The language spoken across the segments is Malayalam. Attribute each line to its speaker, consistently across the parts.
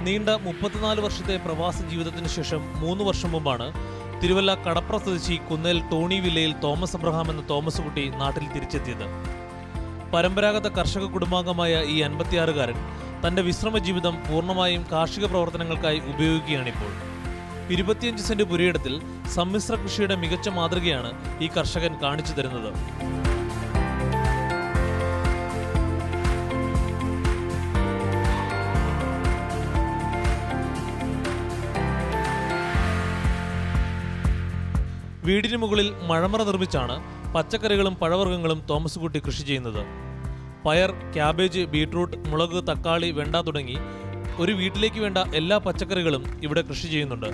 Speaker 1: നീണ്ട മുപ്പത്തിനാല് വർഷത്തെ പ്രവാസ ജീവിതത്തിന് ശേഷം മൂന്ന് വർഷം മുമ്പാണ് തിരുവല്ല കടപ്ര സ്വദേശി കുന്നേൽ ടോണി വില്ലയിൽ തോമസ് അബ്രഹാം എന്ന തോമസ് കുട്ടി നാട്ടിൽ തിരിച്ചെത്തിയത് പരമ്പരാഗത കർഷക കുടുംബാംഗമായ ഈ അൻപത്തിയാറുകാരൻ തന്റെ വിശ്രമ ജീവിതം പൂർണ്ണമായും കാർഷിക പ്രവർത്തനങ്ങൾക്കായി ഉപയോഗിക്കുകയാണിപ്പോൾ ഇരുപത്തിയഞ്ച് സെന്റ് പുരയിടത്തിൽ സമ്മിശ്ര കൃഷിയുടെ മികച്ച മാതൃകയാണ് ഈ കർഷകൻ കാണിച്ചു തരുന്നത് വീടിന് മുകളിൽ മഴമറ നിർമ്മിച്ചാണ് പച്ചക്കറികളും പഴവർഗ്ഗങ്ങളും തോമസ് കുട്ടി കൃഷി ചെയ്യുന്നത് പയർ ക്യാബേജ് ബീട്രൂട്ട് മുളക് തക്കാളി വെണ്ട തുടങ്ങി ഒരു വീട്ടിലേക്ക് വേണ്ട എല്ലാ പച്ചക്കറികളും ഇവിടെ കൃഷി ചെയ്യുന്നുണ്ട്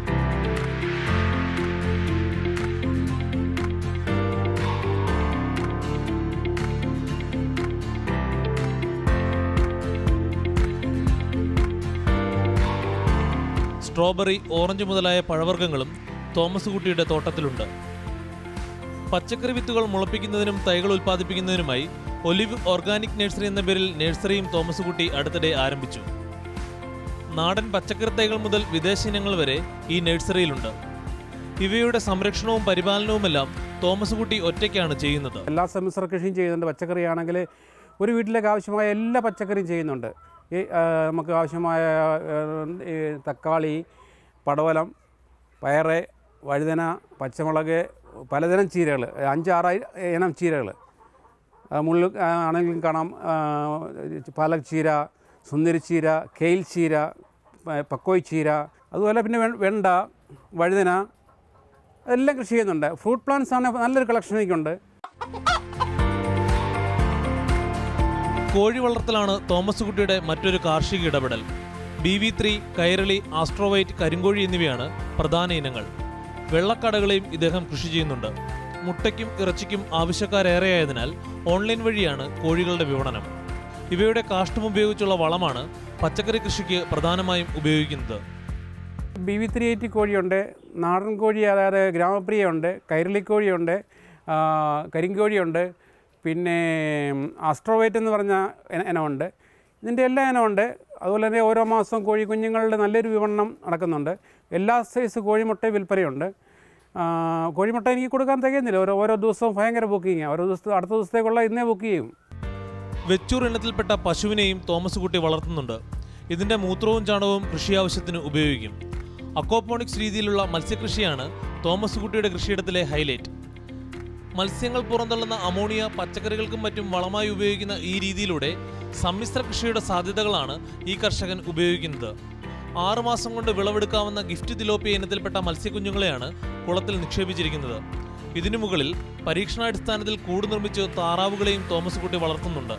Speaker 1: സ്ട്രോബെറി ഓറഞ്ച് മുതലായ പഴവർഗ്ഗങ്ങളും തോമസ് കുട്ടിയുടെ തോട്ടത്തിലുണ്ട് പച്ചക്കറി വിത്തുകൾ മുളപ്പിക്കുന്നതിനും തൈകൾ ഉൽപ്പാദിപ്പിക്കുന്നതിനുമായി ഒലിവ് ഓർഗാനിക് നഴ്സറി എന്ന പേരിൽ നഴ്സറിയും തോമസ് കുട്ടി അടുത്തിടെ ആരംഭിച്ചു നാടൻ പച്ചക്കറി തൈകൾ മുതൽ വിദേശ ഇനങ്ങൾ വരെ ഈ നഴ്സറിയിലുണ്ട് ഇവയുടെ സംരക്ഷണവും പരിപാലനവുമെല്ലാം തോമസ് കുട്ടി ഒറ്റയ്ക്കാണ് ചെയ്യുന്നത്
Speaker 2: എല്ലാ സമ്മിശ്ര കൃഷിയും ചെയ്യുന്നുണ്ട് പച്ചക്കറിയാണെങ്കിൽ ഒരു വീട്ടിലേക്ക് ആവശ്യമായ എല്ലാ പച്ചക്കറിയും ചെയ്യുന്നുണ്ട് ഈ ആ, നമുക്ക് ആവശ്യമായ ആ, ഈ തക്കാളി പടവലം പയറ് വഴുതന പച്ചമുളക് പലതരം ചീരകൾ അഞ്ചാറ് ഇനം ചീരകൾ മുള്ളു ആ, ആണെങ്കിലും കാണാം ആ, പാലക് ചീര സുന്ദരി ചീര കെയിൽ ചീര പ- പക്കോയ് ചീര അതുപോലെ പിന്നെ വെ- വെണ്ട വഴുതന എല്ലാം കൃഷി ചെയ്യുന്നുണ്ട് ഫ്രൂട്ട് പ്ലാന്റ്സ് ആണ് നല്ലൊരു കളക്ഷൻ എനിക്കുണ്ട്
Speaker 1: കോഴി വളർത്തലാണ് തോമസ് കുട്ടിയുടെ മറ്റൊരു കാർഷിക ഇടപെടൽ B V three Kairali austra white കരിങ്കോഴി എന്നിവയാണ് പ്രധാന ഇനങ്ങൾ വെള്ളക്കടകളെയും ഇദ്ദേഹം കൃഷി ചെയ്യുന്നുണ്ട് മുട്ടയ്ക്കും ഇറച്ചിക്കും ആവശ്യക്കാരേറെയായതിനാൽ ഓൺലൈൻ വഴിയാണ് കോഴികളുടെ വിപണനം ഇവയുടെ കാഷ്ടം ഉപയോഗിച്ചുള്ള വളമാണ് പച്ചക്കറി കൃഷിക്ക് പ്രധാനമായും ഉപയോഗിക്കുന്നത്
Speaker 2: ബി വി ത്രീ എയ്റ്റി കോഴിയുണ്ട് നാടൻ കോഴി അതായത് ഗ്രാമപ്രിയയുണ്ട് കൈരളിക്കോഴിയുണ്ട് ആ, കരിങ്കോഴിയുണ്ട് പിന്നെ ആസ്ട്രോവൈറ്റ് എന്ന് പറഞ്ഞ ഇന- ഇനമുണ്ട് ഇതിൻ്റെ എല്ലാ ഇനമുണ്ട് അതുപോലെ തന്നെ ഓരോ മാസവും കോഴി കുഞ്ഞുങ്ങളുടെ നല്ലൊരു വിപണനം നടക്കുന്നുണ്ട് എല്ലാ സൈസ് കോഴിമുട്ട വിൽപ്പനയുണ്ട് ആ, കോഴിമുട്ട എനിക്ക് കൊടുക്കാൻ തികയുന്നില്ല ഓരോ ഓരോ ദിവസവും ഭയങ്കര ബുക്കിങ്ങാണ് ഓരോ ദിവസത്തെ അടുത്ത ദിവസത്തേക്കുള്ള ഇന്നേ ബുക്ക് ചെയ്യും
Speaker 1: വെച്ചൂർ ഇനത്തിൽപ്പെട്ട പശുവിനെയും തോമസ് കുട്ടി വളർത്തുന്നുണ്ട് ഇതിന്റെ മൂത്രവും ചാണകവും കൃഷി ആവശ്യത്തിന് ഉപയോഗിക്കും അക്വാപോണിക്സ് രീതിയിലുള്ള മത്സ്യകൃഷിയാണ് തോമസ് കുട്ടിയുടെ കൃഷിയിടത്തിലെ ഹൈലൈറ്റ് മത്സ്യങ്ങൾ പുറന്തള്ളുന്ന അമോണിയ പച്ചക്കറികൾക്കും മറ്റും വളമായി ഉപയോഗിക്കുന്ന ഈ രീതിയിലൂടെ സമ്മിശ്ര കൃഷിയുടെ സാധ്യതകളാണ് ഈ കർഷകൻ ഉപയോഗിക്കുന്നത് ആറുമാസം കൊണ്ട് വിളവെടുക്കാവുന്ന ഗിഫ്റ്റ് തിലോപ്പിയ ഇനത്തിൽപ്പെട്ട മത്സ്യക്കുഞ്ഞുങ്ങളെയാണ് കുളത്തിൽ നിക്ഷേപിച്ചിരിക്കുന്നത് ഇതിനു മുകളിൽ പരീക്ഷണാടിസ്ഥാനത്തിൽ കൂട് നിർമ്മിച്ച് താറാവുകളെയും തോമസ് കുട്ടി വളർത്തുന്നുണ്ട്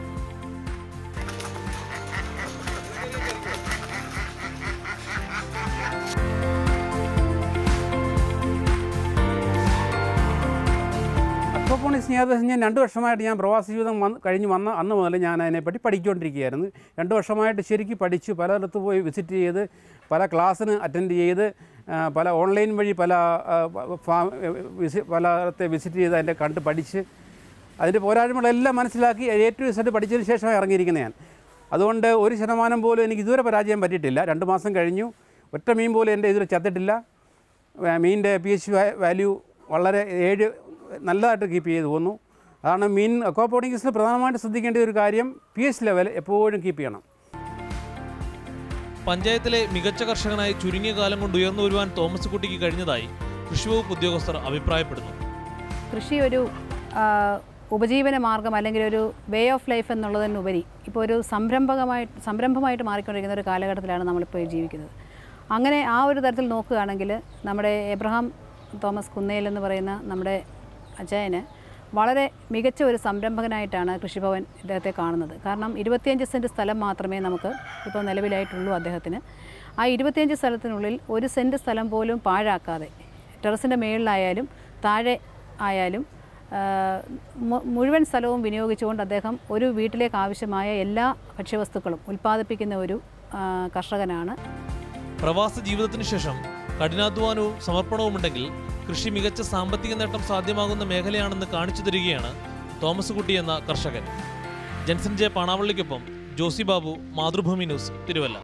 Speaker 2: അക്വപോണിക്സ് ഞാൻ ഞാൻ രണ്ട് വർഷമായിട്ട് ഞാൻ പ്രവാസ ജീവിതം വന്ന് കഴിഞ്ഞ് വന്ന അന്ന് മുതൽ ഞാൻ അതിനെപ്പറ്റി പഠിച്ചുകൊണ്ടിരിക്കുകയായിരുന്നു രണ്ട് വർഷമായിട്ട് ശരിക്കും പഠിച്ചു പലയിടത്ത് പോയി വിസിറ്റ് ചെയ്ത് പല ക്ലാസ്സിന് അറ്റൻഡ് ചെയ്ത് ആ, പല ഓൺലൈൻ വഴി പല ആ, ഫാം വിസി പലയിടത്തെ വിസിറ്റ് ചെയ്ത് അതിൻ്റെ കണ്ട് പഠിച്ച് അതിൻ്റെ പോരായ്മകളെല്ലാം മനസ്സിലാക്കി ഏറ്റവും റിസൾട്ട് പഠിച്ചതിന് ശേഷം ഇറങ്ങിയിരിക്കുന്നത് ഞാൻ അതുകൊണ്ട് ഒരു ശതമാനം പോലും എനിക്ക് ഇതുവരെ പരാജയം പറ്റിയിട്ടില്ല രണ്ട് മാസം കഴിഞ്ഞു ഒറ്റ മീൻ പോലും എൻ്റെ ഇതുവരെ ചത്തിട്ടില്ല വേ- മീനിൻ്റെ പി എച്ച് വാല്യൂ വളരെ ഏഴ് നല്ലതായിട്ട് കീപ്പ് ചെയ്ത് പോന്നു അതാണ് മീൻ അക്വാപോണിക്സിൽ പ്രധാനമായിട്ട് ശ്രദ്ധിക്കേണ്ട ഒരു കാര്യം പി എച്ച് ലെവൽ എപ്പോഴും കീപ്പ് ചെയ്യണം
Speaker 1: പഞ്ചായത്തിലെ മികച്ച കർഷകനായി ചുരുങ്ങിയ കാലം കൊണ്ട് ഉയർന്നു വരുവാൻ തോമസ് കുട്ടിക്ക് കഴിഞ്ഞതായി കൃഷിവകുപ്പ് ഉദ്യോഗസ്ഥർ അഭിപ്രായപ്പെടുന്നു
Speaker 3: കൃഷി ഒരു ആ, ഉപജീവന മാർഗം അല്ലെങ്കിൽ ഒരു വേ ഓഫ് ലൈഫ് എന്നുള്ളതിനുപരി ഇപ്പോൾ ഒരു സംരംഭകമായിട്ട് സംരംഭമായിട്ട് മാറിക്കൊണ്ടിരിക്കുന്ന ഒരു കാലഘട്ടത്തിലാണ് നമ്മളിപ്പോൾ ജീവിക്കുന്നത് അങ്ങനെ ആ ഒരു തരത്തിൽ നോക്കുകയാണെങ്കിൽ നമ്മുടെ എബ്രഹാം തോമസ് കുന്നേൽ എന്ന് പറയുന്ന നമ്മുടെ അജയന് വളരെ മികച്ച ഒരു സംരംഭകനായിട്ടാണ് കൃഷിഭവൻ ഇദ്ദേഹത്തെ കാണുന്നത് കാരണം ഇരുപത്തിയഞ്ച് സെൻറ്റ് സ്ഥലം മാത്രമേ നമുക്ക് ഇപ്പോൾ നിലവിലായിട്ടുള്ളൂ അദ്ദേഹത്തിന് ആ ഇരുപത്തിയഞ്ച് സ്ഥലത്തിനുള്ളിൽ ഒരു സെൻറ്റ് സ്ഥലം പോലും പാഴാക്കാതെ ടെറസിൻ്റെ മേളിലായാലും താഴെ ആയാലും ആ, മു- മുഴുവൻ സ്ഥലവും വിനിയോഗിച്ചുകൊണ്ട് അദ്ദേഹം ഒരു വീട്ടിലേക്ക് ആവശ്യമായ എല്ലാ ഭക്ഷ്യവസ്തുക്കളും ഉൽപ്പാദിപ്പിക്കുന്ന ഒരു ആ, കർഷകനാണ്
Speaker 1: പ്രവാസ ജീവിതത്തിന് ശേഷം കഠിനാധ്വാനവും സമർപ്പണവും ഉണ്ടെങ്കിൽ കൃഷി മികച്ച സാമ്പത്തിക നേട്ടം സാധ്യമാകുന്ന മേഖലയാണെന്ന് കാണിച്ചു തരികയാണ് തോമസ് കുട്ടി എന്ന കർഷകൻ ജൻസൺ ജെ പാണാവള്ളിക്കൊപ്പം ജോസി ബാബു മാതൃഭൂമി ന്യൂസ് തിരുവല്ല